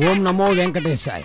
ఓం నమో వెంకటేశాయ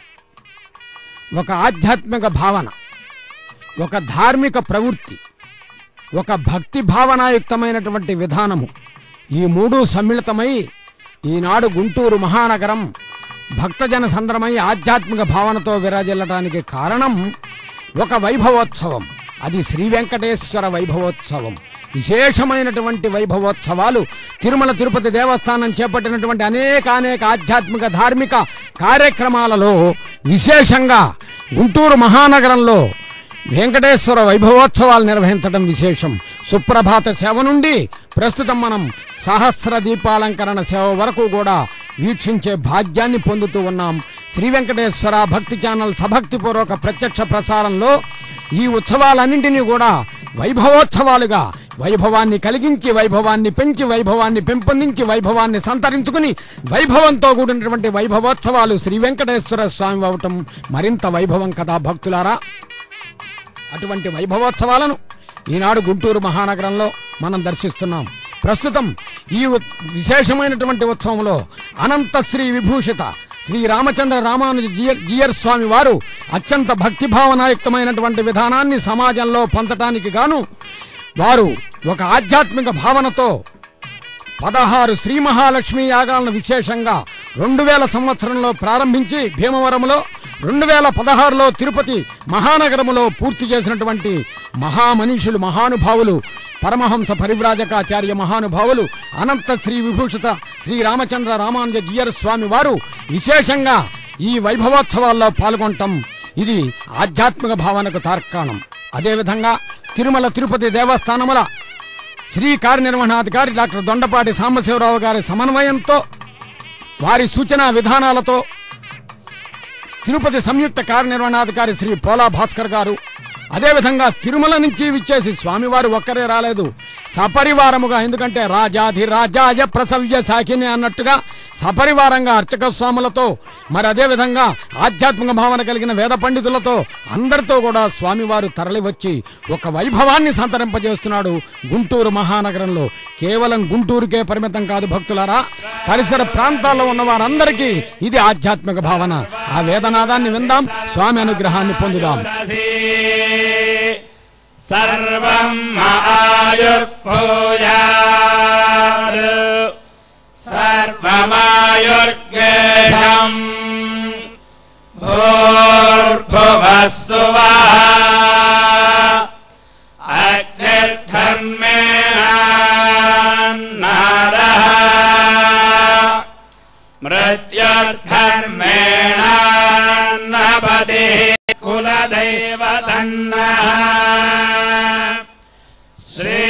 ఒక ఆధ్యాత్మిక భావన ఒక ధార్మిక ప్రవృత్తి ఒక భక్తి భావనాయుక్తమైనటువంటి విధానము ఈ మూడు సమ్మిళితమై ఈనాడు గుంటూరు మహానగరం భక్తజన సంద్రమై ఆధ్యాత్మిక భావనతో విరాజిల్లటానికి కారణం ఒక వైభవోత్సవం అది శ్రీ వెంకటేశ్వర వైభవోత్సవం విశేషమైనటువంటి వైభవోత్సవాలు తిరుమల తిరుపతి దేవస్థానం చేపట్టినటువంటి అనేక అనేక ఆధ్యాత్మిక ధార్మిక కార్యక్రమాలలో విశేషంగా గుంటూరు మహానగరంలో వెంకటేశ్వర వైభవోత్సవాలు నిర్వహించడం విశేషం సుప్రభాత సేవ నుండి ప్రస్తుతం మనం సహస్ర దీపాలంకరణ సేవ వరకు కూడా వీక్షించే భాగ్యాన్ని పొందుతూ ఉన్నాం శ్రీ వెంకటేశ్వర భక్తి ఛానల్ సభక్తిపూర్వక ప్రత్యక్ష ప్రసారంలో ఈ ఉత్సవాలన్నింటినీ కూడా వైభవోత్సవాలుగా వైభవాన్ని కలిగించి వైభవాన్ని పెంచి వైభవాన్ని పెంపొందించి వైభవాన్ని సంతరించుకుని వైభవంతో కూడినటువంటి వైభవోత్సవాలు శ్రీ వెంకటేశ్వర స్వామి అవటం మరింత వైభవం కదా భక్తులారా అటువంటి వైభవోత్సవాలను ఈనాడు గుంటూరు మహానగరంలో మనం దర్శిస్తున్నాం ప్రస్తుతం ఈ ఉ- విశేషమైనటువంటి ఉత్సవంలో అనంత శ్రీ విభూషిత శ్రీ రామచంద్ర రామానుజ జియర్ జియర్ స్వామి వారు అత్యంత భక్తి భావనాయుక్తమైనటువంటి విధానాన్ని సమాజంలో పొందటానికి గాను వారు ఒక ఆధ్యాత్మిక భావనతో పదహారు శ్రీ మహాలక్ష్మి యాగాలను విశేషంగా రెండు వేల సంవత్సరంలో ప్రారంభించి భీమవరంలో రెండు వేల పదహారులో తిరుపతి మహానగరములో పూర్తి చేసినటువంటి మహామనీషులు మహానుభావులు పరమహంస పరివ్రాజకాచార్య మహానుభావులు అనంత శ్రీ విభూషిత శ్రీ రామచంద్ర రామానుజ జియర్ స్వామి వారు విశేషంగా ఈ వైభవోత్సవాల్లో పాల్గొనటం ఇది ఆధ్యాత్మిక భావనకు తార్కాణం అదేవిధంగా తిరుమల తిరుపతి దేవస్థానముల శ్రీ కార్యనిర్వహణాధికారి డాక్టర్ దొండపాటి సాంబశివరావు గారి సమన్వయంతో వారి సూచనా విధానాలతో తిరుపతి సంయుక్త కార్యనిర్వహణాధికారి శ్రీ పోలా భాస్కర్ గారు అదేవిధంగా తిరుమల నుంచి విచ్చేసి స్వామివారు ఒక్కరే రాలేదు సపరివారముగా ఎందుకంటే రాజాధి రాజాయ ప్రసవ్య సాకిని అన్నట్టుగా సపరివారంగా అర్చక స్వాములతో మరి అదేవిధంగా ఆధ్యాత్మిక భావన కలిగిన వేద పండితులతో అందరితో కూడా స్వామివారు తరలి వచ్చి ఒక వైభవాన్ని సంతరింపజేస్తున్నాడు గుంటూరు మహానగరంలో కేవలం గుంటూరుకే పరిమితం కాదు భక్తులారా పరిసర ప్రాంతాల్లో ఉన్న వారందరికీ ఇది ఆధ్యాత్మిక భావన ఆ వేదనాదాన్ని విందాం స్వామి అనుగ్రహాన్ని పొందుదాం सर्वम् आयुर्भूयात् सर्वमायुर्गेशम् भूर्भुवस्तु वः अग्निर्धर्मेणान्नारः मृत्युर्धर्मेणान्नपतिः कुलदैवतन्नः श्री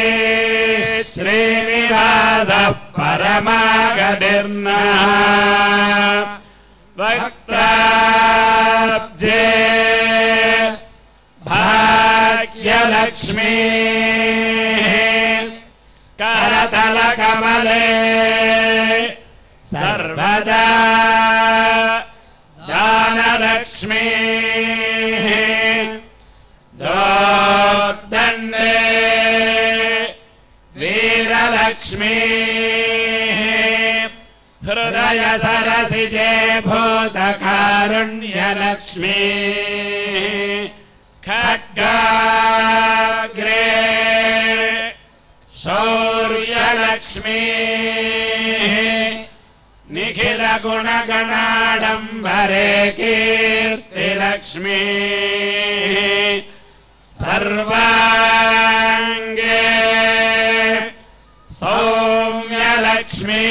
श्रीनिवासः परमागतिर्नः वक्त्राब्जे भाग्यलक्ष्मी करतलकमले सर्वदा दानलक्ष्मी दोर्दण्डे वीरलक्ष्मी हृदय सरसिजे भूतकारुण्यलक्ष्मी खड्गाग्रे शौर्यलक्ष्मी निखिलगुणगणाडम्बरे कीर्तिलक्ष्मी सर्वाङ्गे सौम्यलक्ष्मी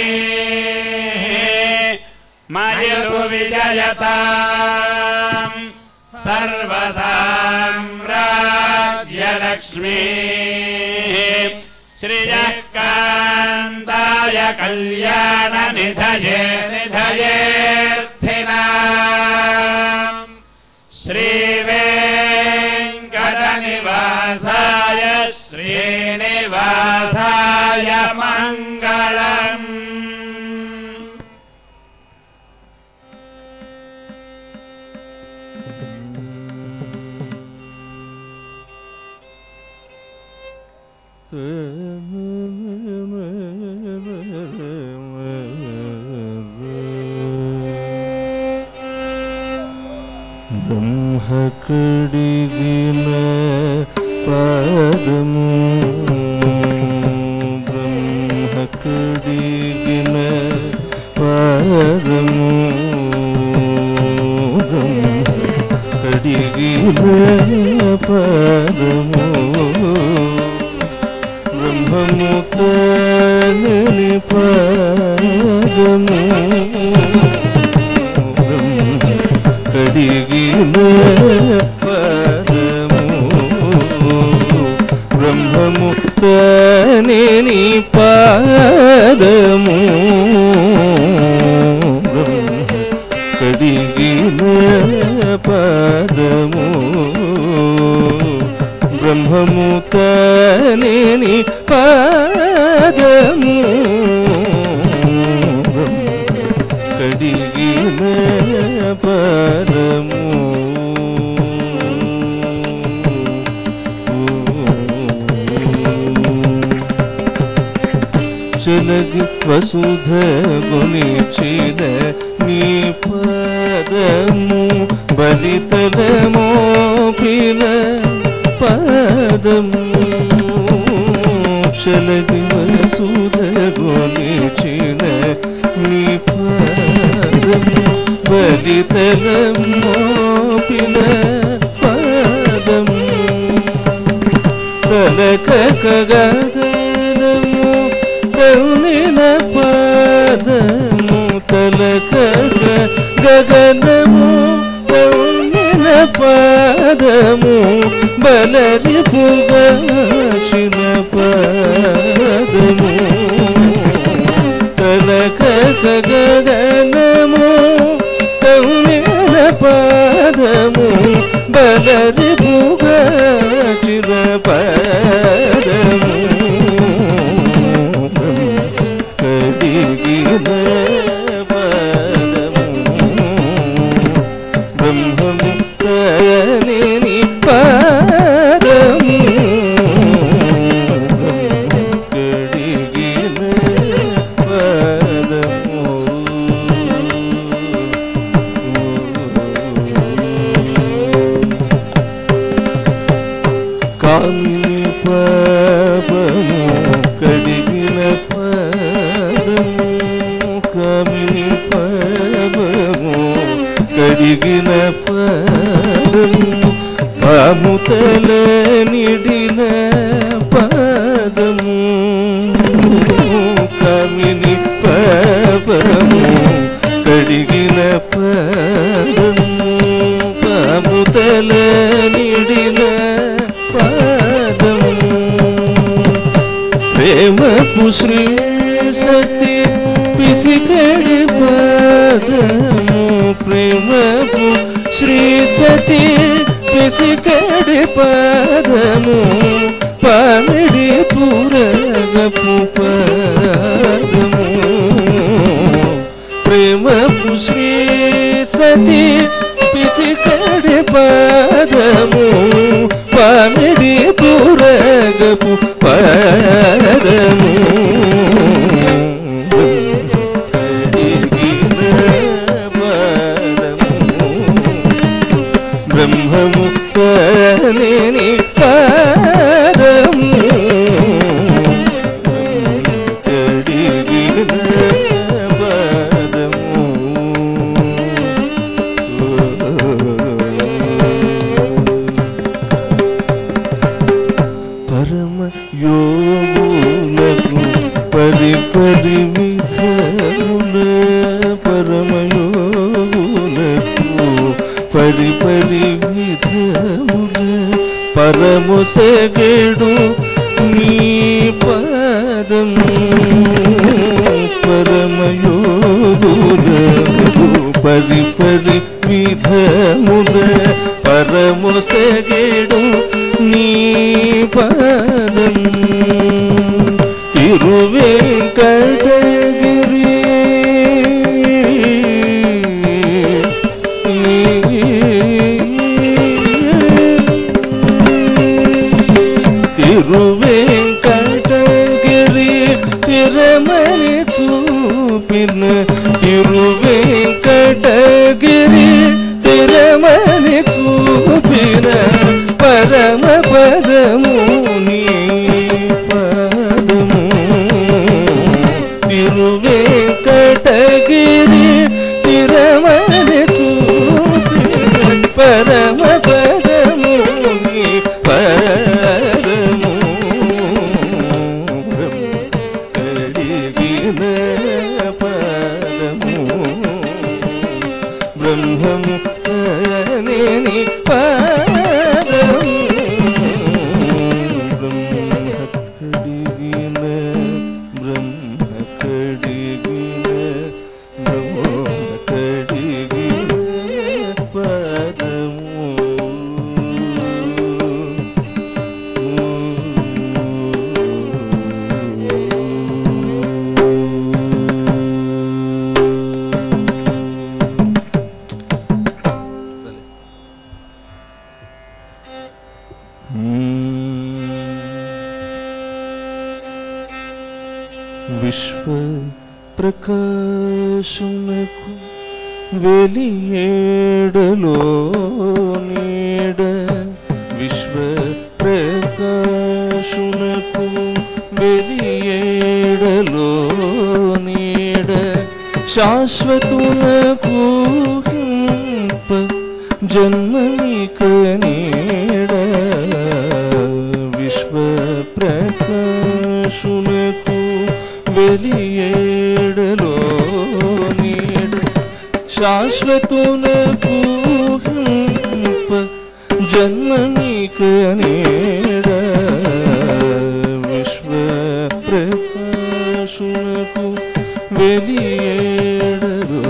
मयुर्विजयताम् सर्वसाम्राज्यलक्ष्मी श्रियः कान्ताय कल्याणनिधये निधयेऽर्थिना श्रीवेङ्कटनिवासाय श्रीनिवासाय मङ्गलम् Thank you. కడిగిన పాదము బ్రహ్మ కడిగిన పాదము బ్రహ్మ కడిగిన పాదము బ్రహ్మముతని పాదము బ్రహ్మ కడిగిన పదము బ్రహ్మముక్తనే నీ పాదము బ్రహ్మ కడిగిన పదము బ్రహ్మముక్తనే నీ పాదము బ్రహ్మ కడిగిన పరము చలగి వసుధ గునిచిన నీ పదము బలితలమో పిన పదము చలగి వసుధ గునిచిన నీ పదము బలితలమో పిన పదము తలకగగనము కరుణిన పదము తలకగ గగనము కరుణిన పదము బలరి పుగచిన పదము తలకగగనము కరుణిన పదము బలరి పుగచిన పదము కడిగిన పదము బ్రహ్మముక్తని పదము కడిగిన పదము కామిని పాపము కడిగిన పదము కామిని పాపము కడిగిన పదము పాముతల నిడిన పదము కామిని పాపము కడిగిన పదము పాముతల నిడిన పాదము ప్రేమపు శ్రీ సతి పిసికడి పాదము ప్రేమపు శ్రీ సతి పిసికడి పాదము పామిడి పూరగపు పాదము ప్రేమపు శ్రీ సతి పిసికడి పాదము పామిడి పూరగపు పాదము కడిగిన పాదము బ్రహ్మముక్తని పాదము కడిగిన పాదము పరమ యోగులకు పరి పరి విధముల పరమ యోగులకు పరి పరి విధముల పరము సెగడు నీ పదం పరమ యోగులకు పరి పరి విధముల పరము సెగడు నీ పదం తిరువేంకటగిరి తిరువేంకటగిరి తిరమని చూపిన తిరువేంకటగిరి తిరమని చూపిన విన పరమ పదము నీ పదము తిరువేంకటగిరి తిరమని చూపిన పరమ పదము నీ పదము కడిగిన పదము బ్రహ్మము తనేని పదము బ్రహ్మ కడిగిన బ్రహ్మ కడిగిన బ్రహ్మ కడిగిన పదము విశ్వ ప్రకాశునకు వెలియేడలో నీడ విశ్వ ప్రకాశునకు వెలియేడలో నీడ శాశ్వతునకు హింప జన్మనిక నీడ విశ్వ ప్రకాశునకు వెలియేడలో నీడ శాశ్వతునకు హింప జన్మనిక నీడ విశ్వ ప్రకాశునకు వెలియేడలో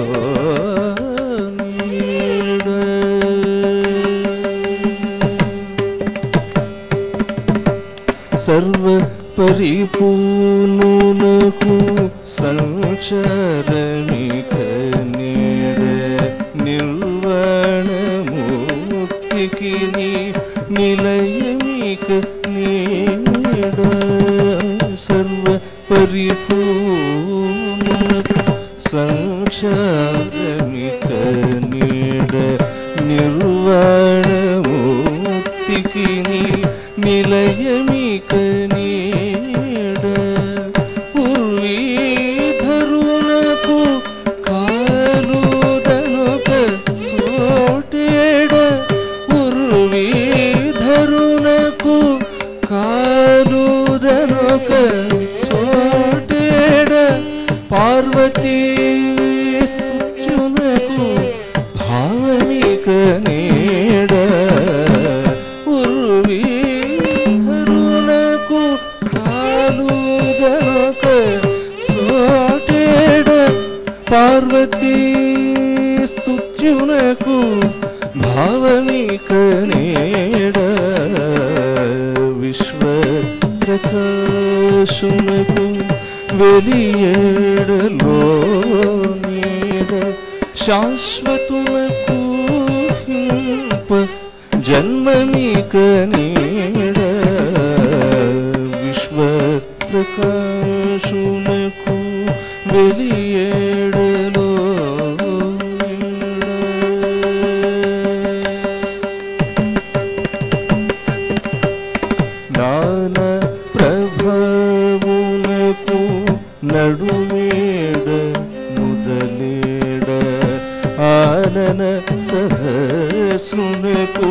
సర్వ పరిపూర్ణునకు సంచారమిక నీడ నిర్వాణముక్తికి నీ నిలయమిక నీడ సర్వ పరిపూర్ణునకు సంచారమిక నీడ నిర్వాణముక్తికి నీ నిలయమిక నీడ పూర్వీధరునకు కాలుదనుక సోటేడ పూర్వీధరునకు కాలుదనుక సోటేడ పార్వతీ స్తుత్యునకు భావమిక నీడ ఉర్వీధరునకు కాలుదనుక సోటేడ పార్వతీ స్తుత్యునకు భావమిక నీడ విశ్వ ప్రకాశునకు వెలియేడలో నీడ శాశ్వతునకు హింప జన్మమిక నీడ విశ్వ ప్రకాశునకు వెలియేడలో నాన ప్రభావునకు నడుమేడ ముదలేడ ఆనన సహస్రునకు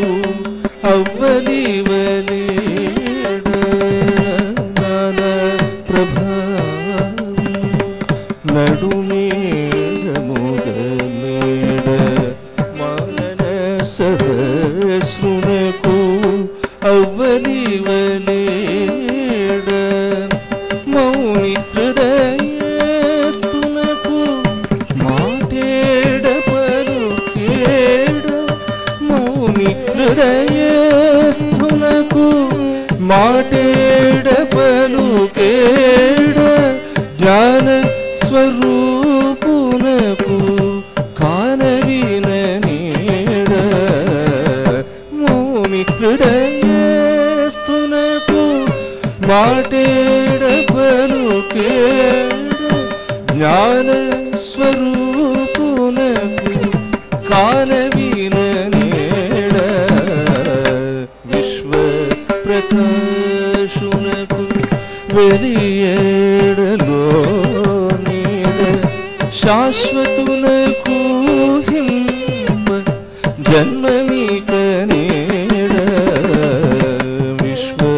అవ్వలివలేడ నాన ప్రభావు నడుమేడ ముదలేడ మానన సహస్రునకు అవ్వలివలేడ మౌని హృదయస్తునకు మాటేడ పలుకేడ మౌని హృదయస్తునకు మాటేడ పలుకేడ జ్ఞాన స్వరూపునకు కానవిన నీడ మౌని హృదయస్తునకు మాటేడ పలుకేడ జ్ఞాన స్వరూపునకు కానవిన నీడ వెలియేడలో నీడ శాశ్వతులకు హింప జన్మమీక నీడ విశ్వ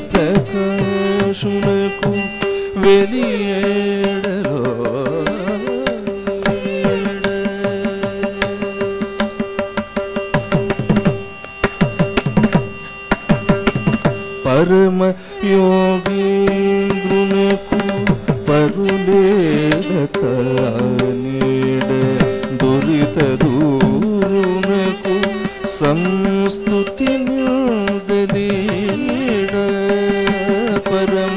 ప్రకాశునకు వెలియేడలో పరమ యోగీంద్రునకు పరులేడత నీడ దురిత దూరునకు సంస్తుతి నిల్దలీడ పరమ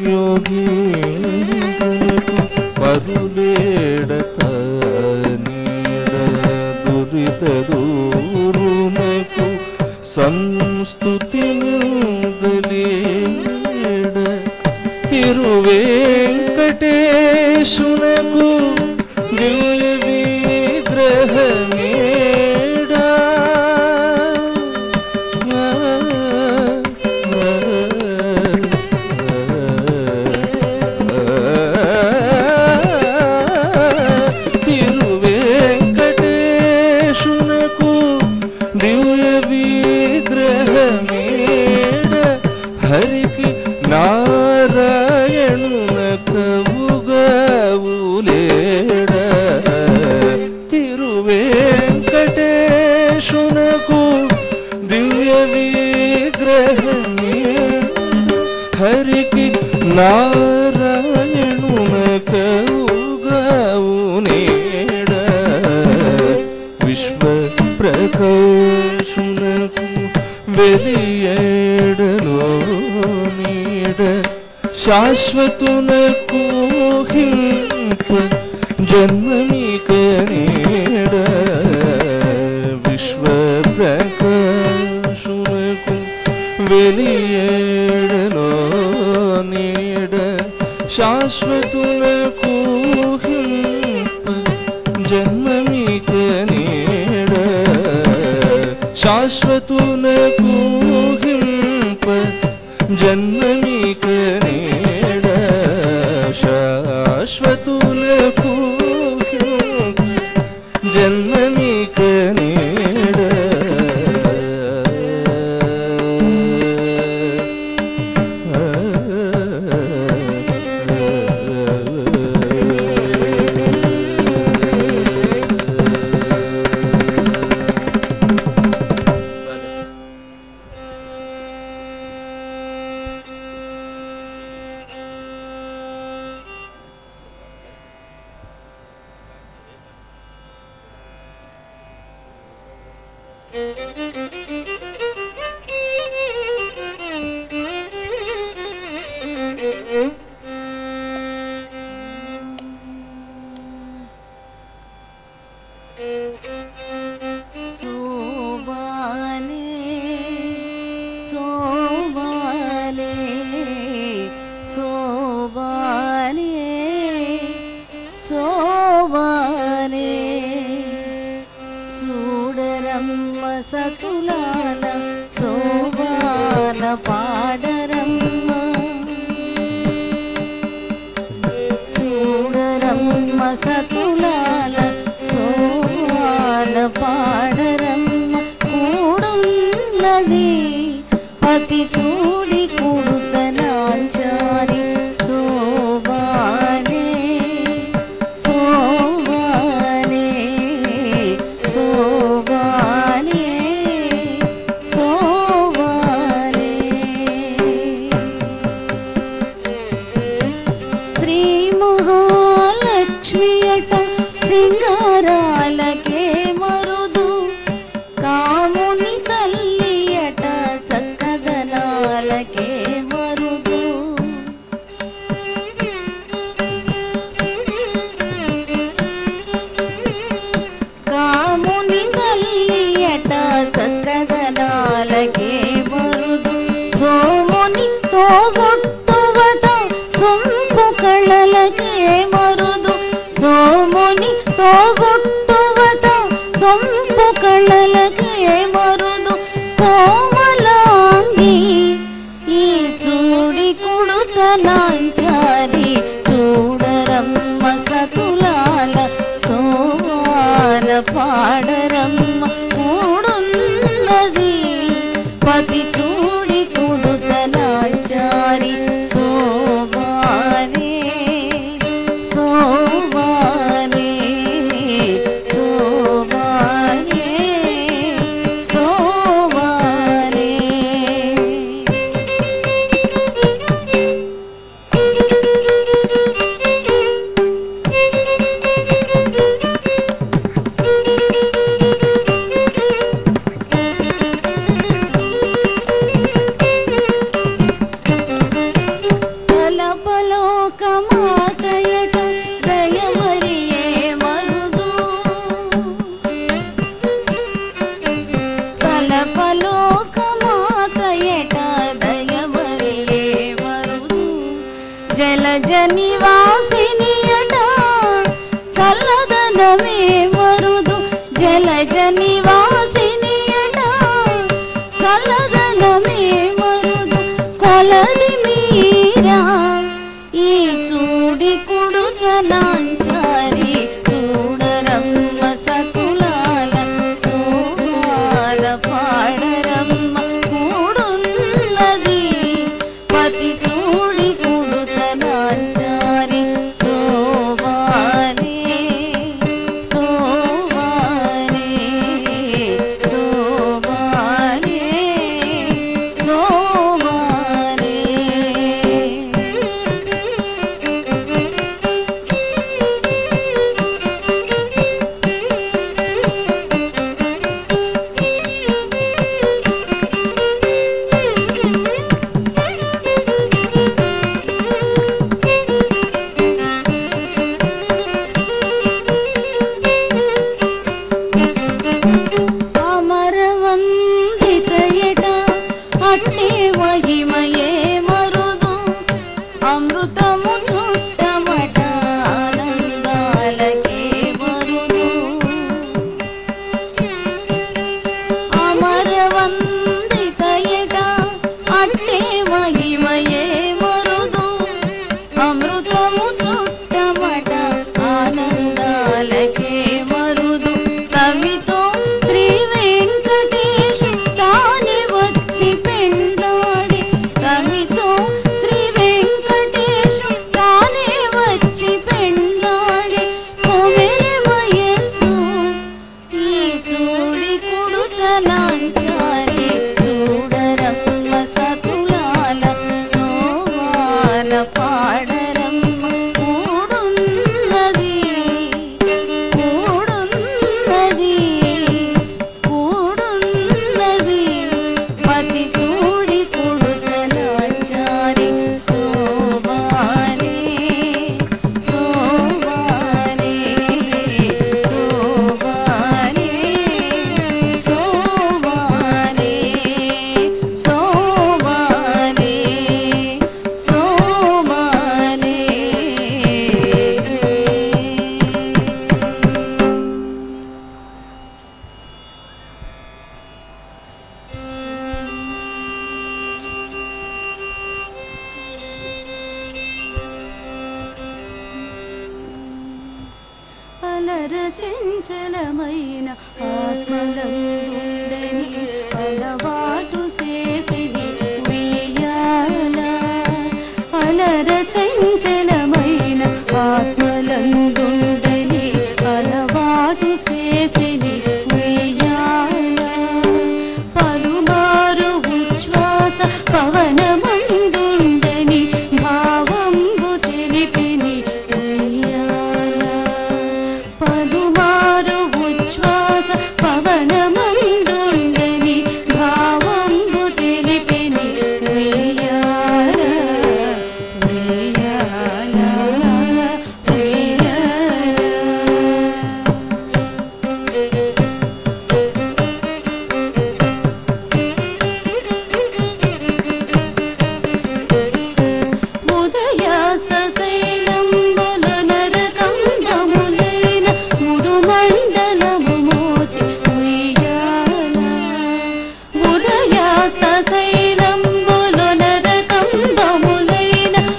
యోగీంద్రునకు పరులేడత నీడ దురిత దూరునకు సంస్తుతి నిల్దలీడ తిరువేంకటేశునకు దివ్య విగ్రహమేడ తిరువేంకటేశునకు దివ్య విగ్రహమేడ హరికి నారాయణున కవుగవులేడ తిరువేంకటేశునకు దివ్య విగ్రహమేడ హరికి నారాయణున కవుగవునేడ విశ్వ ప్రకాశునకు వెలియేడలో నీడ శాశ్వతునకు హింప జన్మమిక నీడ విశ్వ ప్రకాశునకు వెలియేడలో నీడ శాశ్వతునకు హింప జన్మమిక నీడ శాశ్వతునకు హింప జన్మమిక నీడ శాశ్వతునకు హింప జన్మమిక నీడ సోబాలే సోబాలే సోబాలే సోబాలే చూడరమ్మ సతులాల సోబాల పాడరమ్మ చూడరమ్మ సతులాల సోమాల పాడరమ్మ కూడున్నది అతి చూడి కుడుతనాంచారి శోభానే శోభానే శోభానే శోభానే శ్రీ మహాలక్ష్మి అట కుడుతనాంచారి చూడరమ్మ సతులాల సోమాన పాడరమ్మ కూడున్నది పతి చూడి కుడుతనాంచారి సోమానే సోమానే సోమానే సోమానే కలపలోకమాతయట దయమరియే మరుదు కలపలోకమాతయట దయమరియే మరుదు జలజ నివాసినియట చల్లదనమే మరుదు జలజ నివాసినియట చల్లదనమే మరుదు కొలది మీరా ఈ చూడి కుడుతలాంచారి చూడరమ్మ సకులాల సోమాల పాడరమ్మ కూడున్నది పతి చూడి కుడుతలాంచారి సోమానే సోమానే సోమానే సోమానే అమరవందితయట అట్టే మహిమయే మరుదు అమృతము చుట్టమట ఆనందాలకే మరుదు అమరవందితయట అట్టే మహిమయే మరుదు అమృతము చుట్టమట ఆనందాలకే మరుదు కవితో శ్రీ వెంకటేశు తానే వచ్చి పెండాడి కవితో శ్రీ వెంకటేశు తానే వచ్చి పెండాడి కొమెర వయస్సు ఈ చూడి కుడుతలాంచారి చూడరమ్మ సతులాల సోమాల పాడరమ్మ కూడున్నది కూడున్నది కూడున్నది పతి చూడి కుడుతలాంచారి సోమానే సోమానే సోమానే సోమానే సోమానే సోమానే అలర చంచలమైన ఆత్మలందుండని అలవాటు చేసిని ఉయ్యాల అలర చంచలమైన ఆత్మలందుండని అలవాటు చేసిని ఉయ్యాల పలుమారు ఉచ్ఛ్వాస పవనమందుండని భావంబు తెలిపిని ఉయ్యాల పలుమారు ఉచ్ఛ్వాస పవనమందుండని భావంబు తెలిపిని ఉయ్యాల ఉయ్యాల ఉయ్యాల ఉదయాస్తశైలంబులు నరకంబములైన ముడు మండలము మోచి ఉయ్యాల ఉదయాస్తశైలంబులు నరకంబములైన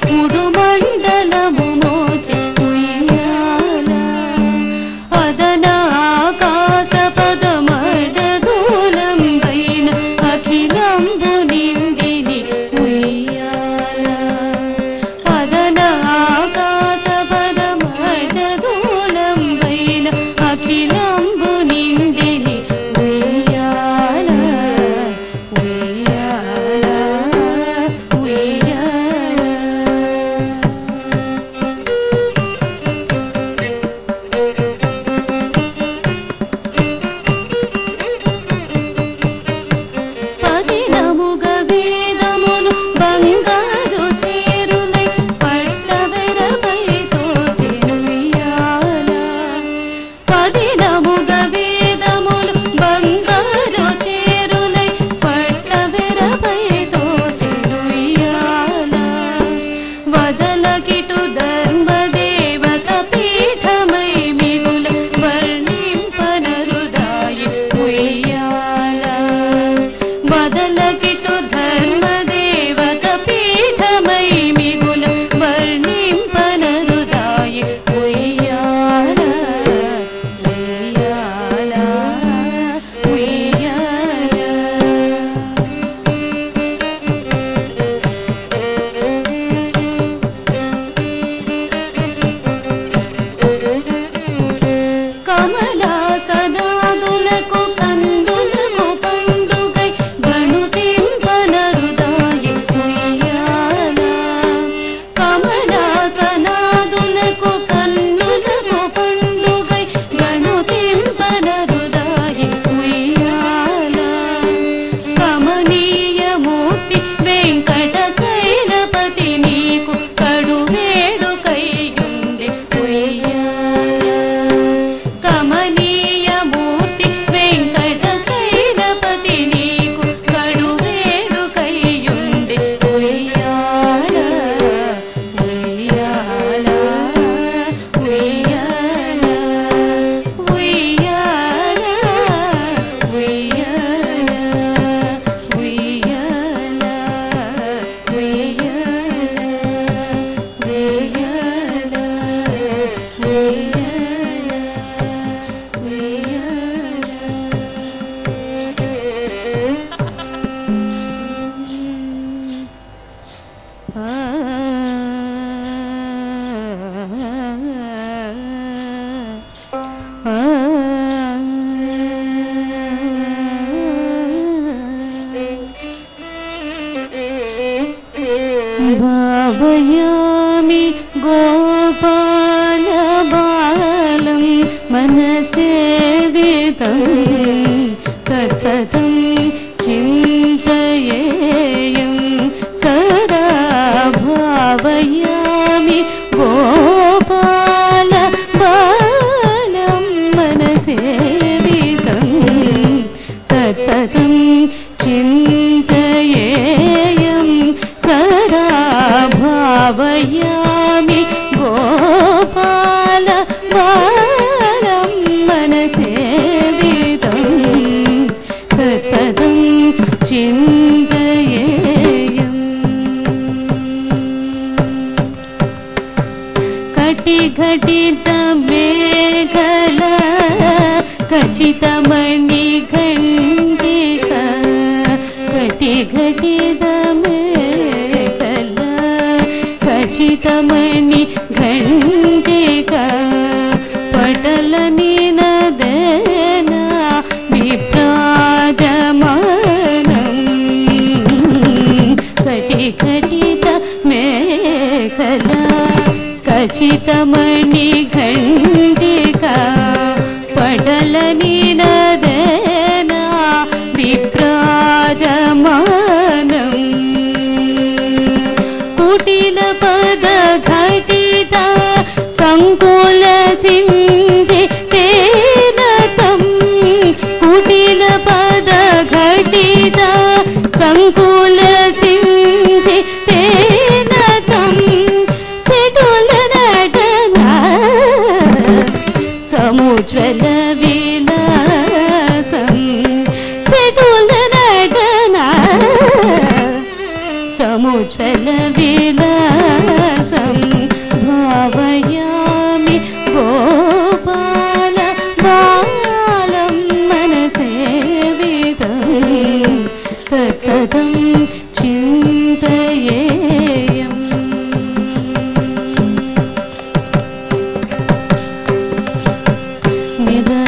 వదలకిటు ధర్మదేవత పీఠమై మిగుల వర్ణింపనరుదాయి ఉయ్యాల వదలకిటు ధర్మదేవత పీఠమై మిగుల వర్ణింపనరుదాయి ఉయ్యాల ఉయ్యాల ఉయ్యాల కమలాసనాదులకు కందులకు పండుగై గణుతింపనరుదాయి ఉయ్యాల కమలాసనాదులకు కన్నులకు పండుగై గణుతింపనరుదాయి ఉయ్యాల కమనీయమూర్తి వెంకట శైలపతి నీకు కడువేడు కైయుండి ఉయ్యాల కమనీయమూర్తి వెంకట శైలపతి నీకు కడువేడు కైయుండి ఉయ్యాల ఉయ్యాల ఉయ్యాల ఉయ్యాల ఉయ్యాల ఉయ్యాల ఉయ్యాల ఉయ్యాల భావయామి గోపాల బాలం మనసేవితం తతం చింతయేయం సదా భావయామి గోపాల బాలం మనసేవితం తతం చింతయేయం సదా భావయామి గోపాల బాలం మనసేవితం తతం చింతయేయం కటి ఘటిత మేఘల ఖచ్చితమణి ఘంటిక కటి ఘటిత మేఘల ఖచ్చితమణి ఘంటిక పటల నినదేన విప్రాజమానం కటి ఘటిత మేఘల ఖచ్చితమణి ఘంటిక పడల నినదేన విప్రాజమానం కుటిల పద ఘటిత సంకుల సింజి తేనతం కుటిల పద ఘటిత సంకుల సింజి తేనతం చెటుల నటన సముజ్వల విలాసం చెటుల నటన సముజ్వల విలాసం భావయామి గోపాల బాలం మనసేవితం తతం చింతయేయం నిర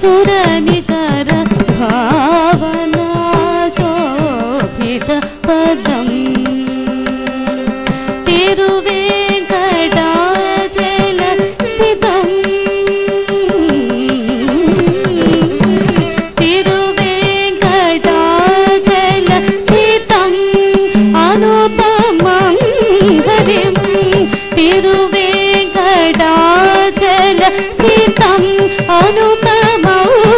సురనికర భావనా శోభిత పదం తిరువేంకటాచల స్థితం తిరువేంకటాచల స్థితం అనుపమం హరిం తిరువేంకటాచల స్థితం అనుపమౌ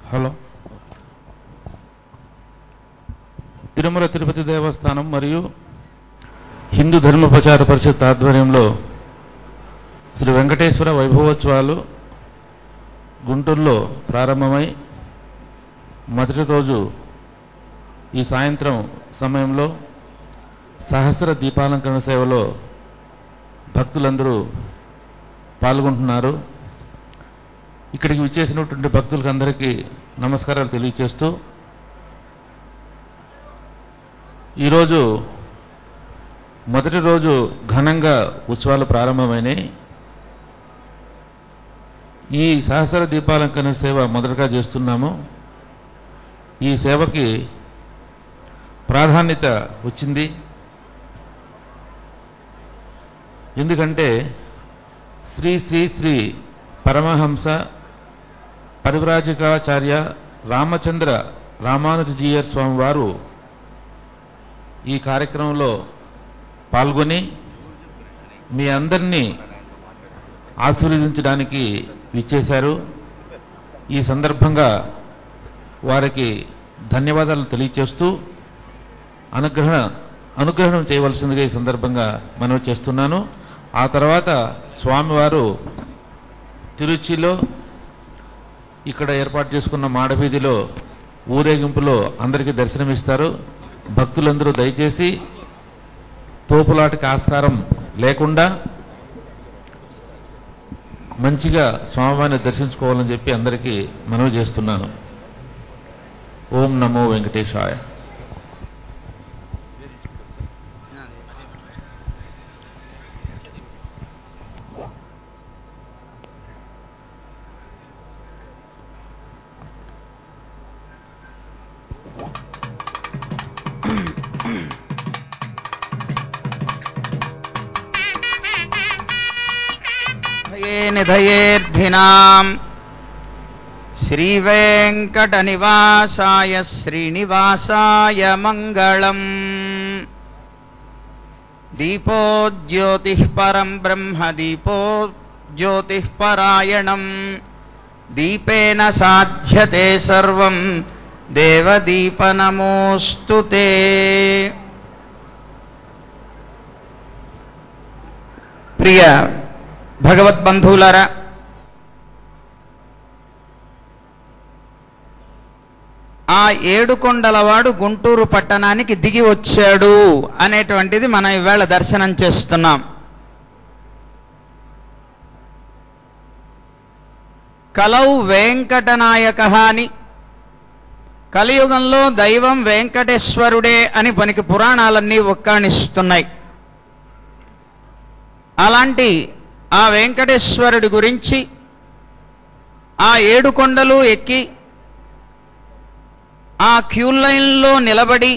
హలో తిరుమల తిరుపతి దేవస్థానం మరియు హిందూ ధర్మ ప్రచార పరిషత్ ఆధ్వర్యంలో శ్రీ వెంకటేశ్వర వైభవోత్సవాలు గుంటూరులో ప్రారంభమై మొదటి రోజు ఈ సాయంత్రం సమయంలో సహస్ర దీపాలంకరణ సేవలో భక్తులందరూ పాల్గొంటున్నారు ఇక్కడికి విచ్చేసినటువంటి భక్తులకు అందరికీ నమస్కారాలు తెలియచేస్తూ ఈరోజు మొదటి రోజు ఘనంగా ఉత్సవాలు ప్రారంభమైనాయి ఈ సహస్ర దీపాలంకరణ సేవ మొదటగా చేస్తున్నాము ఈ సేవకి ప్రాధాన్యత వచ్చింది ఎందుకంటే శ్రీ శ్రీ శ్రీ పరమహంస పరివ్రాజకాచార్య రామచంద్ర రామానుజీయర్ స్వామి వారు ఈ కార్యక్రమంలో పాల్గొని మీ అందరినీ ఆశీర్వదించడానికి విచ్చేశారు ఈ సందర్భంగా వారికి ధన్యవాదాలు తెలియచేస్తూ అనుగ్రహణ అనుగ్రహణం చేయవలసిందిగా ఈ సందర్భంగా మనవి చేస్తున్నాను ఆ తర్వాత స్వామివారు తిరుచిలో ఇక్కడ ఏర్పాటు చేసుకున్న మాడవీధిలో ఊరేగింపులో అందరికీ దర్శనమిస్తారు భక్తులందరూ దయచేసి తోపులాటకి ఆస్కారం లేకుండా మంచిగా స్వామివారిని దర్శించుకోవాలని చెప్పి అందరికీ మనవి చేస్తున్నాను ఓం నమో వెంకటేశాయ ధయే నిధయేర్ధినాం శ్రీవేంకటనివాసాయ శ్రీనివాసాయ మంగళం దీపో జ్యోతిః పరం బ్రహ్మ దీపో జ్యోతిః పరాయణం దీపేన సాధ్యతే సర్వం దేవదీపనమోऽस्तु తే ప్రియ భగవద్బంధువులారా ఆ ఏడుకొండలవాడు గుంటూరు పట్టణానికి దిగి వచ్చాడు అనేటువంటిది మనం ఇవాళ దర్శనం చేస్తున్నాం కలౌ వెంకటనాయక అని కలియుగంలో దైవం వెంకటేశ్వరుడే అని పనికి పురాణాలన్నీ ఒక్కాణిస్తున్నాయి అలాంటి ఆ వెంకటేశ్వరుడి గురించి ఆ ఏడు కొండలు ఎక్కి ఆ క్యూ లైన్లో నిలబడి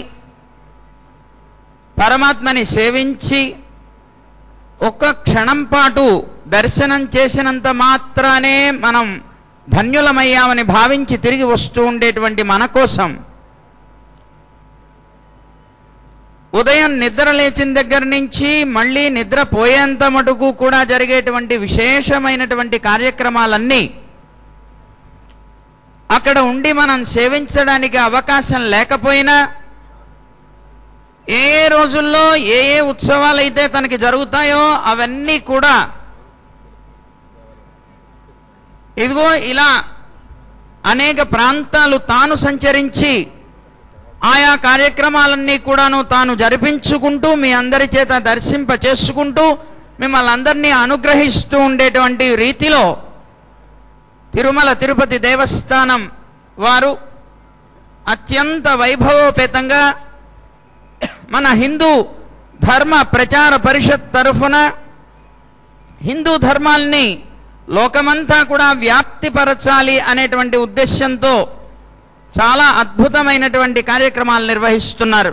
పరమాత్మని సేవించి ఒక్క క్షణం పాటు దర్శనం చేసినంత మాత్రానే మనం ధన్యులమయ్యామని భావించి తిరిగి వస్తూ ఉండేటువంటి మన కోసం ఉదయం నిద్ర లేచిన దగ్గర నుంచి మళ్ళీ నిద్ర పోయేంత మటుకు కూడా జరిగేటువంటి విశేషమైనటువంటి కార్యక్రమాలన్నీ అక్కడ ఉండి మనం సేవించడానికి అవకాశం లేకపోయినా ఏ రోజుల్లో ఏ ఏ ఉత్సవాలైతే తనకి జరుగుతాయో అవన్నీ కూడా ఇదిగో ఇలా అనేక ప్రాంతాలు తాను సంచరించి ఆయా కార్యక్రమాలన్నీ కూడాను తాను జరిపించుకుంటూ మీ అందరి చేత దర్శింప చేసుకుంటూ మిమ్మల్ని అందరినీ అనుగ్రహిస్తూ ఉండేటువంటి రీతిలో తిరుమల తిరుపతి దేవస్థానం వారు అత్యంత వైభవోపేతంగా మన హిందూ ధర్మ ప్రచార పరిషత్ తరఫున హిందూ ధర్మాల్ని లోకమంతా కూడా వ్యాప్తిపరచాలి అనేటువంటి ఉద్దేశంతో చాలా అద్భుతమైనటువంటి కార్యక్రమాలు నిర్వహిస్తున్నారు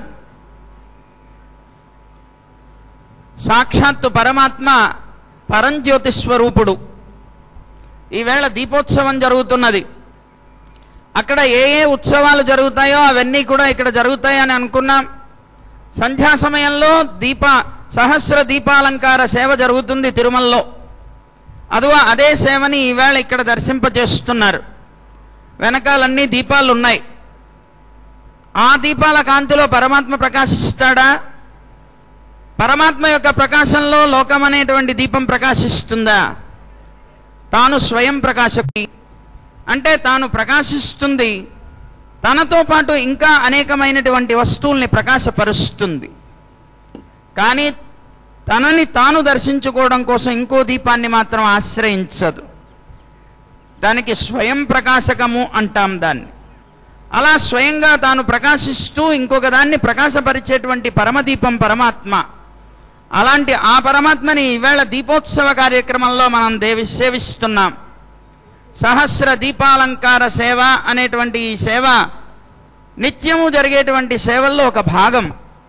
సాక్షాత్తు పరమాత్మ పరంజ్యోతి స్వరూపుడు ఈవేళ దీపోత్సవం జరుగుతున్నది అక్కడ ఏ ఏ ఉత్సవాలు జరుగుతాయో అవన్నీ కూడా ఇక్కడ జరుగుతాయని అనుకున్నాం సంధ్యా సమయంలో దీప సహస్ర దీపాలంకార సేవ జరుగుతుంది తిరుమలలో అదువా అదే సేవని ఈవేళ ఇక్కడ దర్శింపజేస్తున్నారు వెనకాలన్నీ దీపాలు ఉన్నాయి ఆ దీపాల కాంతిలో పరమాత్మ ప్రకాశిస్తాడా పరమాత్మ యొక్క ప్రకాశంలో లోకం అనేటువంటి దీపం ప్రకాశిస్తుందా తాను స్వయం ప్రకాశకి అంటే తాను ప్రకాశిస్తుంది తనతో పాటు ఇంకా అనేకమైనటువంటి వస్తువుల్ని ప్రకాశపరుస్తుంది కానీ తనని తాను దర్శించుకోవడం కోసం ఇంకో దీపాన్ని మాత్రం ఆశ్రయించదు దానికి స్వయం ప్రకాశకము అంటాం దాన్ని అలా స్వయంగా తాను ప్రకాశిస్తూ ఇంకొక దాన్ని ప్రకాశపరిచేటువంటి పరమదీపం పరమాత్మ అలాంటి ఆ పరమాత్మని ఈవేళ దీపోత్సవ కార్యక్రమంలో మనం దేవి సేవిస్తున్నాం సహస్ర దీపాలంకార సేవ అనేటువంటి ఈ సేవ నిత్యము జరిగేటువంటి సేవల్లో ఒక భాగం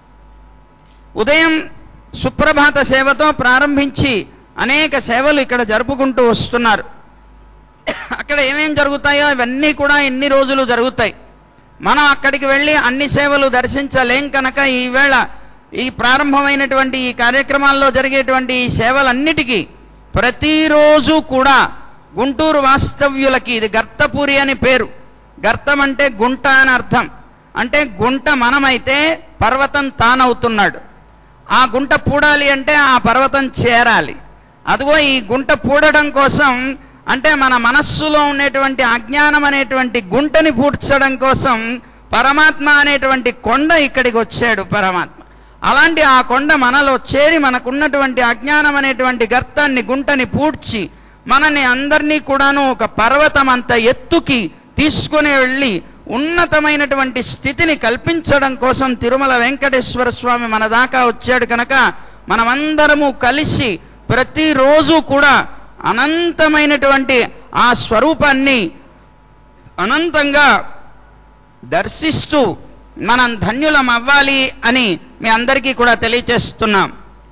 ఉదయం సుప్రభాత సేవతో ప్రారంభించి అనేక సేవలు ఇక్కడ జరుపుకుంటూ వస్తున్నారు అక్కడ ఏమేం జరుగుతాయో ఇవన్నీ కూడా ఎన్ని రోజులు జరుగుతాయి మనం అక్కడికి వెళ్ళి అన్ని సేవలు దర్శించలేం కనుక ఈవేళ ఈ ప్రారంభమైనటువంటి ఈ కార్యక్రమాల్లో జరిగేటువంటి ఈ సేవలన్నిటికీ ప్రతిరోజు కూడా గుంటూరు వాస్తవ్యులకి ఇది గర్తపురి అని పేరు గర్తం అంటే గుంట అని అర్థం అంటే గుంట మనమైతే పర్వతం తానవుతున్నాడు ఆ గుంట పూడాలి అంటే ఆ పర్వతం చేరాలి అదిగో ఈ గుంట పూడడం కోసం అంటే మన మనస్సులో ఉండేటువంటి అజ్ఞానం అనేటువంటి గుంటని పూడ్చడం కోసం పరమాత్మ అనేటువంటి కొండ ఇక్కడికి వచ్చాడు పరమాత్మ అలాంటి ఆ కొండ మనలో చేరి మనకున్నటువంటి అజ్ఞానం అనేటువంటి గర్తాన్ని గుంటని పూడ్చి మనని అందరినీ కూడాను ఒక పర్వతం అంత ఎత్తుకి తీసుకుని వెళ్ళి ఉన్నతమైనటువంటి స్థితిని కల్పించడం కోసం తిరుమల వెంకటేశ్వర స్వామి మన దాకా వచ్చాడు కనుక మనమందరము కలిసి ప్రతిరోజు కూడా అనంతమైనటువంటి ఆ స్వరూపాన్ని అనంతంగా దర్శిస్తూ మనం ధన్యులం అవ్వాలి అని మీ అందరికీ కూడా తెలియచేస్తున్నాం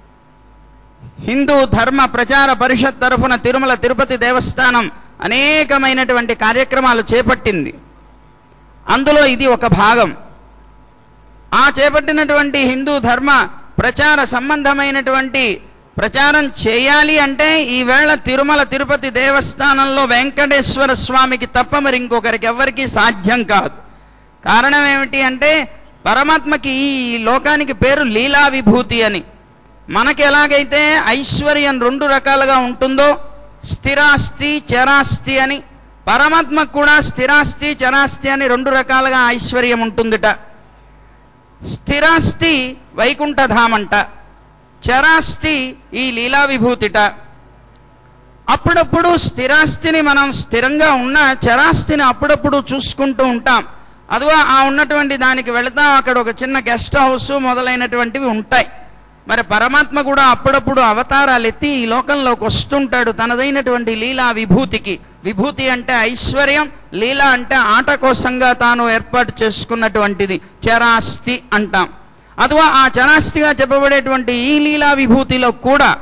హిందూ ధర్మ ప్రచార పరిషత్ తరఫున తిరుమల తిరుపతి దేవస్థానం అనేకమైనటువంటి కార్యక్రమాలు చేపట్టింది అందులో ఇది ఒక భాగం ఆ చేపట్టినటువంటి హిందూ ధర్మ ప్రచార సంబంధమైనటువంటి ప్రచారం చేయాలి అంటే ఈవేళ తిరుమల తిరుపతి దేవస్థానంలో వెంకటేశ్వర స్వామికి తప్ప మరి ఇంకొకరికి ఎవ్వరికీ సాధ్యం కాదు కారణం ఏమిటి అంటే పరమాత్మకి ఈ లోకానికి పేరు లీలా విభూతి అని మనకి ఎలాగైతే ఐశ్వర్యం రెండు రకాలుగా ఉంటుందో స్థిరాస్తి చరాస్తి అని పరమాత్మకు కూడా స్థిరాస్తి చరాస్తి అని రెండు రకాలుగా ఐశ్వర్యం ఉంటుందిట స్థిరాస్తి వైకుంఠధామంట చరాస్తి ఈ లీలా విభూతిట అప్పుడప్పుడు స్థిరాస్తిని మనం స్థిరంగా ఉన్న చరాస్తిని అప్పుడప్పుడు చూసుకుంటూ ఉంటాం అదిగో ఆ ఉన్నటువంటి దానికి వెళతాం అక్కడ ఒక చిన్న గెస్ట్ హౌస్ మొదలైనటువంటివి ఉంటాయి మరి పరమాత్మ కూడా అప్పుడప్పుడు అవతారాలు ఎత్తి ఈ లోకంలోకి వస్తుంటాడు తనదైనటువంటి లీలా విభూతికి విభూతి అంటే ఐశ్వర్యం లీల అంటే ఆట కోసంగా తాను ఏర్పాటు చేసుకున్నటువంటిది చరాస్తి అంటాం అదిగో ఆ చరాస్తిగా చెప్పబడేటువంటి ఈ లీలా విభూతిలో కూడా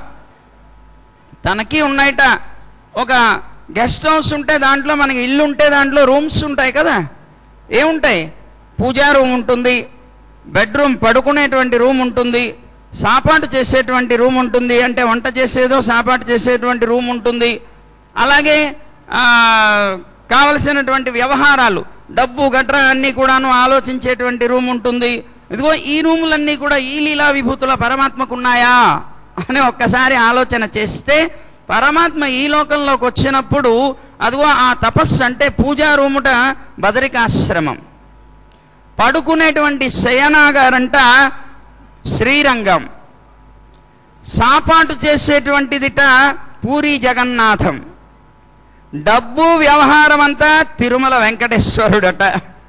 తనకి ఉన్నాయట ఒక గెస్ట్ హౌస్ ఉంటే దాంట్లో మనకి ఇల్లు ఉంటే దాంట్లో రూమ్స్ ఉంటాయి కదా ఏముంటాయి పూజా రూమ్ ఉంటుంది బెడ్రూమ్ పడుకునేటువంటి రూమ్ ఉంటుంది సాపాటు చేసేటువంటి రూమ్ ఉంటుంది అంటే వంట చేసేదో సాపాటు చేసేటువంటి రూమ్ ఉంటుంది అలాగే ఆ, కావలసినటువంటి వ్యవహారాలు డబ్బు గట్రా అన్నీ కూడాను ఆలోచించేటువంటి రూమ్ ఉంటుంది ఇదిగో ఈ రూములన్నీ కూడా ఈ లీలా విభూతుల పరమాత్మకు ఉన్నాయా అని ఒక్కసారి ఆలోచన చేస్తే పరమాత్మ ఈ లోకంలోకి వచ్చినప్పుడు అదిగో ఆ తపస్సు అంటే పూజా రూముట బదరికాశ్రమం పడుకునేటువంటి శయనాగారంట శ్రీరంగం సాపాటు చేసేటువంటిదిట పూరి జగన్నాథం డబ్బు వ్యవహారం అంతా తిరుమల వెంకటేశ్వరుడట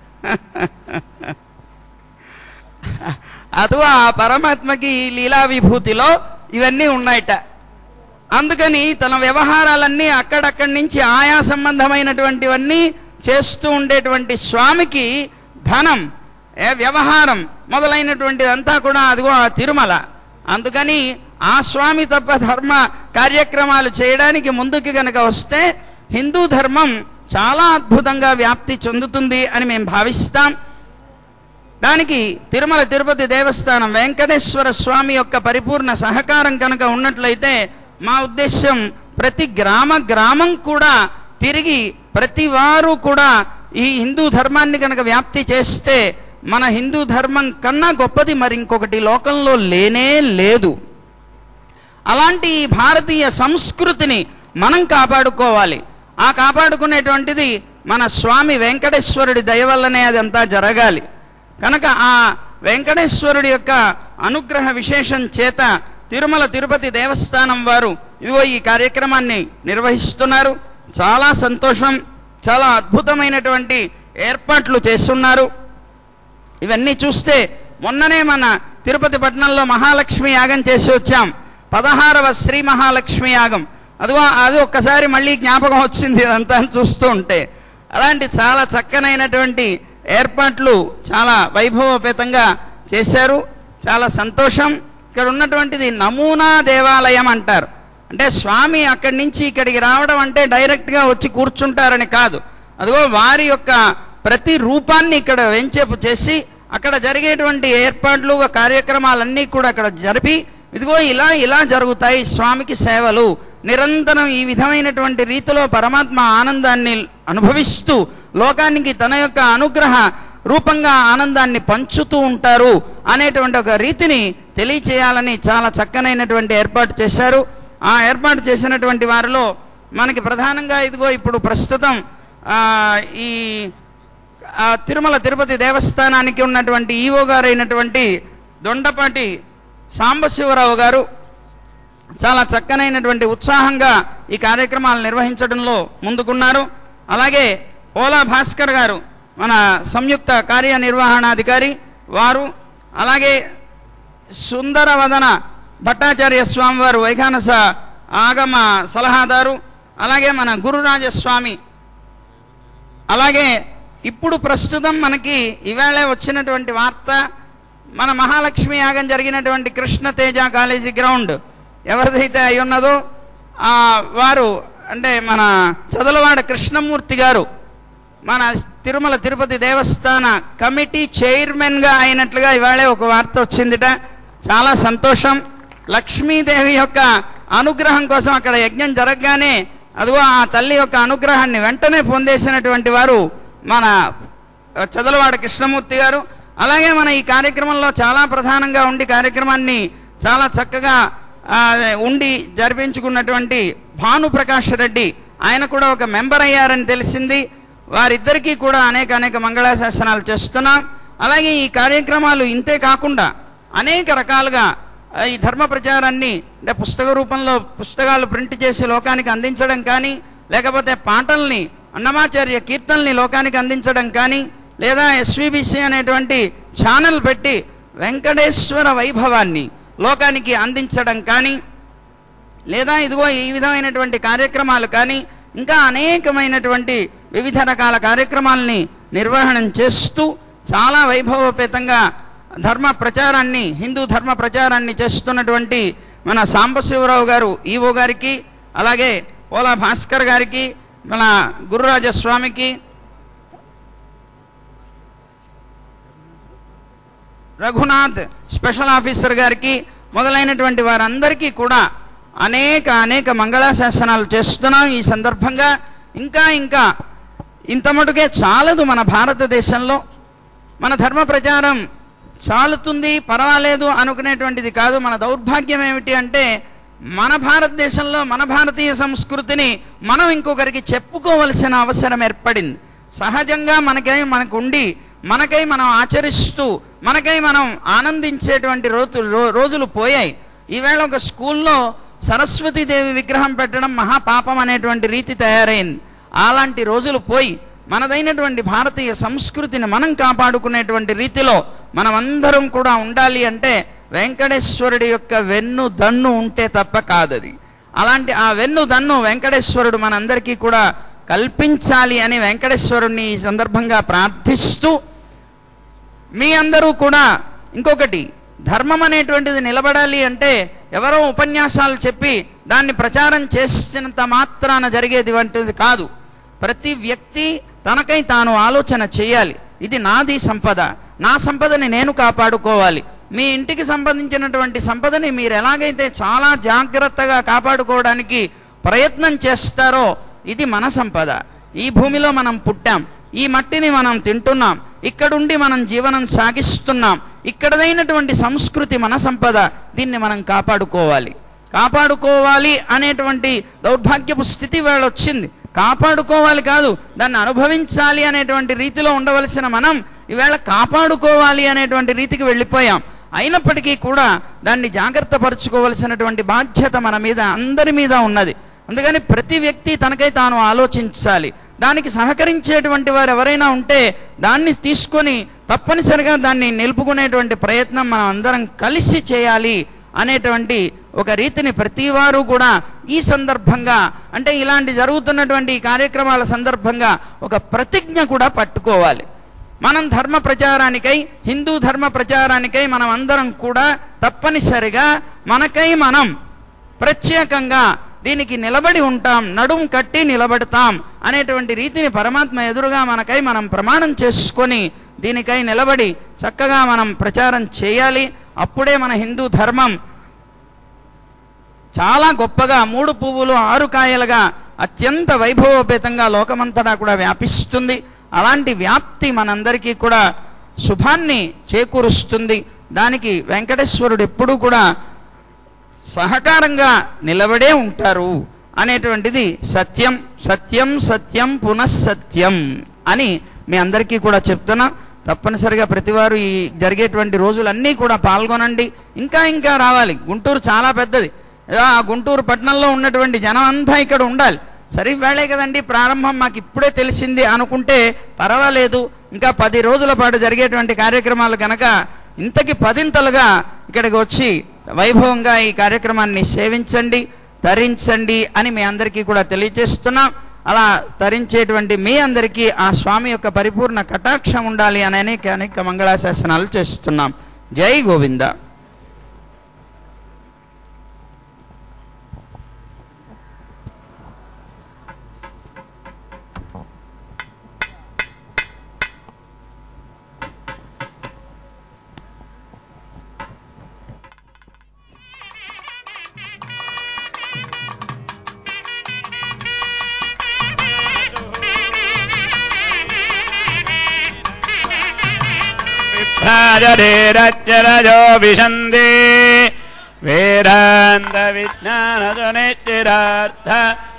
అదు ఆ పరమాత్మకి ఈ లీలా విభూతిలో ఇవన్నీ ఉన్నాయట అందుకని తన వ్యవహారాలన్నీ అక్కడక్కడి నుంచి ఆయా సంబంధమైనటువంటివన్నీ చేస్తూ ఉండేటువంటి స్వామికి ధనం ఏ వ్యవహారం మొదలైనటువంటిదంతా కూడా అదిగో ఆ తిరుమల అందుకని ఆ స్వామి తప్ప ధర్మ కార్యక్రమాలు చేయడానికి ముందుకు గనక వస్తే హిందూ ధర్మం చాలా అద్భుతంగా వ్యాప్తి చెందుతుంది అని మేము భావిస్తాం దానికి తిరుమల తిరుపతి దేవస్థానం వెంకటేశ్వర స్వామి యొక్క పరిపూర్ణ సహకారం కనుక ఉన్నట్లయితే మా ఉద్దేశం ప్రతి గ్రామ గ్రామం కూడా తిరిగి ప్రతి వారు కూడా ఈ హిందూ ధర్మాన్ని కనుక వ్యాప్తి చేస్తే మన హిందూ ధర్మం కన్నా గొప్పది మరి ఇంకొకటి లోకంలో లేనే లేదు అలాంటి ఈ భారతీయ సంస్కృతిని మనం కాపాడుకోవాలి ఆ కాపాడుకునేటువంటిది మన స్వామి వెంకటేశ్వరుడి దయ వల్లనే అదంతా జరగాలి కనుక ఆ వెంకటేశ్వరుడి యొక్క అనుగ్రహ విశేషం చేత తిరుమల తిరుపతి దేవస్థానం వారు ఇదిగో ఈ కార్యక్రమాన్ని నిర్వహిస్తున్నారు చాలా సంతోషం చాలా అద్భుతమైనటువంటి ఏర్పాట్లు చేస్తున్నారు ఇవన్నీ చూస్తే మొన్ననే మన తిరుపతి పట్టణంలో మహాలక్ష్మి యాగం చేసి వచ్చాం పదహారవ శ్రీ మహాలక్ష్మి యాగం అదిగో అది ఒక్కసారి మళ్ళీ జ్ఞాపకం వచ్చింది ఇదంతా చూస్తూ ఉంటే అలాంటి చాలా చక్కనైనటువంటి ఏర్పాట్లు చాలా వైభవపేతంగా చేశారు చాలా సంతోషం ఇక్కడ ఉన్నటువంటిది నమూనా దేవాలయం అంటారు అంటే స్వామి అక్కడి నుంచి ఇక్కడికి రావడం అంటే డైరెక్ట్గా వచ్చి కూర్చుంటారని కాదు అదిగో వారి యొక్క ప్రతి రూపాన్ని ఇక్కడ వెంచేపు చేసి అక్కడ జరిగేటువంటి ఏర్పాట్లు కార్యక్రమాలన్నీ కూడా అక్కడ జరిపి ఇదిగో ఇలా ఇలా జరుగుతాయి స్వామికి సేవలు నిరంతరం ఈ విధమైనటువంటి రీతిలో పరమాత్మ ఆనందాన్ని అనుభవిస్తూ లోకానికి తన యొక్క అనుగ్రహ రూపంగా ఆనందాన్ని పంచుతూ ఉంటారు అనేటువంటి ఒక రీతిని తెలియచేయాలని చాలా చక్కనైనటువంటి ఏర్పాటు చేశారు ఆ ఏర్పాటు చేసినటువంటి వారిలో మనకి ప్రధానంగా ఇదిగో ఇప్పుడు ప్రస్తుతం ఆ, ఈ ఆ, తిరుమల తిరుపతి దేవస్థానానికి ఉన్నటువంటి ఈవో గారైనటువంటి దొండపాటి సాంబశివరావు గారు చాలా చక్కనైనటువంటి ఉత్సాహంగా ఈ కార్యక్రమాలు నిర్వహించడంలో ముందుకున్నారు అలాగే ఓలా భాస్కర్ గారు మన సంయుక్త కార్యనిర్వహణాధికారి వారు అలాగే సుందరవదన భట్టాచార్య స్వామి వారు వైఖానస ఆగమ సలహాదారు అలాగే మన గురురాజస్వామి అలాగే ఇప్పుడు ప్రస్తుతం మనకి ఈవేళ వచ్చినటువంటి వార్త మన మహాలక్ష్మి యాగం జరిగినటువంటి కృష్ణ తేజ కాలేజీ గ్రౌండ్ ఎవరిదైతే అయి ఉన్నదో ఆ వారు అంటే మన చదలవాడ కృష్ణమూర్తి గారు మన తిరుమల తిరుపతి దేవస్థాన కమిటీ చైర్మన్గా అయినట్లుగా ఇవాళే ఒక వార్త వచ్చిందిట చాలా సంతోషం లక్ష్మీదేవి యొక్క అనుగ్రహం కోసం అక్కడ యజ్ఞం జరగగానే అదిగో ఆ తల్లి యొక్క అనుగ్రహాన్ని వెంటనే పొందేసినటువంటి వారు మన చదలవాడ కృష్ణమూర్తి గారు అలాగే మన ఈ కార్యక్రమంలో చాలా ప్రధానంగా ఉండి కార్యక్రమాన్ని చాలా చక్కగా ఆ, ఉండి జరిపించుకున్నటువంటి భానుప్రకాష్ రెడ్డి ఆయన కూడా ఒక మెంబర్ అయ్యారని తెలిసింది వారిద్దరికీ కూడా అనేక అనేక మంగళాశాసనాలు చేస్తున్నాం అలాగే ఈ కార్యక్రమాలు ఇంతే కాకుండా అనేక రకాలుగా ఆ, ఈ ధర్మ ప్రచారాన్ని అంటే పుస్తక రూపంలో పుస్తకాలు ప్రింట్ చేసి లోకానికి అందించడం కానీ లేకపోతే పాటల్ని అన్నమాచార్య కీర్తనల్ని లోకానికి అందించడం కానీ లేదా ఎస్విబిసి అనేటువంటి ఛానల్ పెట్టి వెంకటేశ్వర వైభవాన్ని లోకానికి అందించడం కానీ లేదా ఇదిగో ఈ విధమైనటువంటి కార్యక్రమాలు కానీ ఇంకా అనేకమైనటువంటి వివిధ రకాల కార్యక్రమాల్ని నిర్వహణం చేస్తూ చాలా వైభవపేతంగా ధర్మ ప్రచారాన్ని హిందూ ధర్మ ప్రచారాన్ని చేస్తున్నటువంటి మన సాంబశివరావు గారు ఈవో గారికి అలాగే ఓలా భాస్కర్ గారికి మన గురురాజస్వామికి రఘునాథ్ స్పెషల్ ఆఫీసర్ గారికి మొదలైనటువంటి వారందరికీ కూడా అనేక అనేక మంగళాశాసనాలు చేస్తున్నాం ఈ సందర్భంగా ఇంకా ఇంకా ఇంత మటుకే చాలదు మన భారతదేశంలో మన ధర్మ ప్రచారం చాలుతుంది పర్వాలేదు అనుకునేటువంటిది కాదు మన దౌర్భాగ్యం ఏమిటి అంటే మన భారతదేశంలో మన భారతీయ సంస్కృతిని మనం ఇంకొకరికి చెప్పుకోవలసిన అవసరం ఏర్పడింది సహజంగా మనకై మనకు ఉండి మనకై మనం ఆచరిస్తూ మనకై మనం ఆనందించేటువంటి రోజు రో- రోజులు పోయాయి ఈవేళ ఒక స్కూల్లో సరస్వతీదేవి విగ్రహం పెట్టడం మహాపాపం అనేటువంటి రీతి తయారైంది అలాంటి రోజులు పోయి మనదైనటువంటి భారతీయ సంస్కృతిని మనం కాపాడుకునేటువంటి రీతిలో మనమందరం కూడా ఉండాలి అంటే వెంకటేశ్వరుడి యొక్క వెన్ను దన్ను ఉంటే తప్ప కాదది అలాంటి ఆ వెన్ను దన్ను వెంకటేశ్వరుడు మనందరికీ కూడా కల్పించాలి అని వెంకటేశ్వరుణ్ణి ఈ సందర్భంగా ప్రార్థిస్తూ మీ అందరూ కూడా ఇంకొకటి ధర్మం అనేటువంటిది నిలబడాలి అంటే ఎవరో ఉపన్యాసాలు చెప్పి దాన్ని ప్రచారం చేసినంత మాత్రాన జరిగేది వంటిది కాదు ప్రతి వ్యక్తి తనకై తాను ఆలోచన చేయాలి ఇది నాది సంపద నా సంపదని నేను కాపాడుకోవాలి మీ ఇంటికి సంబంధించినటువంటి సంపదని మీరు ఎలాగైతే చాలా జాగ్రత్తగా కాపాడుకోవడానికి ప్రయత్నం చేస్తారో ఇది మన సంపద ఈ భూమిలో మనం పుట్టాం ఈ మట్టిని మనం తింటున్నాం ఇక్కడుండి మనం జీవనం సాగిస్తున్నాం ఇక్కడదైనటువంటి సంస్కృతి మన సంపద దీన్ని మనం కాపాడుకోవాలి కాపాడుకోవాలి అనేటువంటి దౌర్భాగ్యపు స్థితి వేళ వచ్చింది కాపాడుకోవాలి కాదు దాన్ని అనుభవించాలి అనేటువంటి రీతిలో ఉండవలసిన మనం ఈవేళ కాపాడుకోవాలి అనేటువంటి రీతికి వెళ్ళిపోయాం అయినప్పటికీ కూడా దాన్ని జాగ్రత్త పరుచుకోవలసినటువంటి బాధ్యత మన మీద అందరి మీద ఉన్నది అందుకని ప్రతి వ్యక్తి తనకై తాను ఆలోచించాలి దానికి సహకరించేటువంటి వారు ఎవరైనా ఉంటే దాన్ని తీసుకొని తప్పనిసరిగా దాన్ని నిలుపుకునేటువంటి ప్రయత్నం మనం అందరం కలిసి చేయాలి అనేటువంటి ఒక రీతిని ప్రతి వారు కూడా ఈ సందర్భంగా అంటే ఇలాంటి జరుగుతున్నటువంటి ఈ కార్యక్రమాల సందర్భంగా ఒక ప్రతిజ్ఞ కూడా పట్టుకోవాలి మనం ధర్మ ప్రచారానికై హిందూ ధర్మ ప్రచారానికై మనం అందరం కూడా తప్పనిసరిగా మనకై మనం ప్రత్యేకంగా దీనికి నిలబడి ఉంటాం నడుం కట్టి నిలబడతాం అనేటువంటి రీతిని పరమాత్మ ఎదురుగా మనకై మనం ప్రమాణం చేసుకొని దీనికై నిలబడి చక్కగా మనం ప్రచారం చేయాలి అప్పుడే మన హిందూ ధర్మం చాలా గొప్పగా మూడు పువ్వులు ఆరు కాయలుగా అత్యంత వైభవోపేతంగా లోకమంతటా కూడా వ్యాపిస్తుంది అలాంటి వ్యాప్తి మనందరికీ కూడా శుభాన్ని చేకూరుస్తుంది దానికి వెంకటేశ్వరుడు ఎప్పుడూ కూడా సహకారంగా నిలబడే ఉంటారు అనేటువంటిది సత్యం సత్యం సత్యం పునఃసత్యం అని మీ అందరికీ కూడా చెప్తున్నా తప్పనిసరిగా ప్రతివారు ఈ జరిగేటువంటి రోజులన్నీ కూడా పాల్గొనండి ఇంకా ఇంకా రావాలి గుంటూరు చాలా పెద్దది ఏదో ఆ గుంటూరు పట్టణంలో ఉన్నటువంటి జనం అంతా ఇక్కడ ఉండాలి సరే వేళే కదండి ప్రారంభం మాకు ఇప్పుడే తెలిసింది అనుకుంటే పర్వాలేదు ఇంకా పది రోజుల పాటు జరిగేటువంటి కార్యక్రమాలు కనుక ఇంతకి పదింతలుగా ఇక్కడికి వచ్చి వైభవంగా ఈ కార్యక్రమాన్ని సేవించండి ధరించండి అని మీ అందరికీ కూడా తెలియజేస్తున్నాం అలా ధరించేటువంటి మీ అందరికీ ఆ స్వామి యొక్క పరిపూర్ణ కటాక్షం ఉండాలి అని అనేక అనేక మంగళాశాసనాలు చేస్తున్నాం జై గోవింద విభ్రాజరేరచ్చరజో విశంది వేదాంత విజ్ఞానసునిశ్చిరార్థ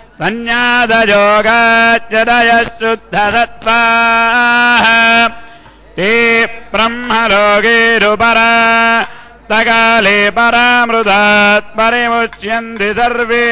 సన్యాసయోగాచరయ శుద్ధ సత్వా ते ब्रह्मलोकेरुपरा सकाले परामृतात् परिमुच्यन्ति सर्वे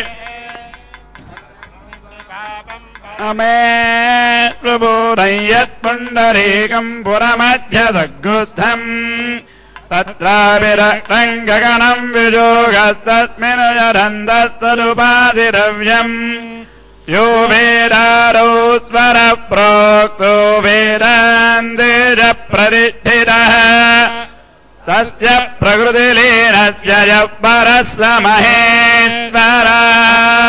अमे प्रबोधं यत्पुण्डरीकम् पुरमध्यसग्रुस्थम् तत्राविरक्तम् गगनम् विजोगस्तस्मिन् जरन्तस्तदुपाधिरव्यम् यो वेदारो स्वर प्रोक्तो वेदान्तेज प्रतिष्ठितः तस्य प्रकृतिलीनस्य य परः स महेश्वरः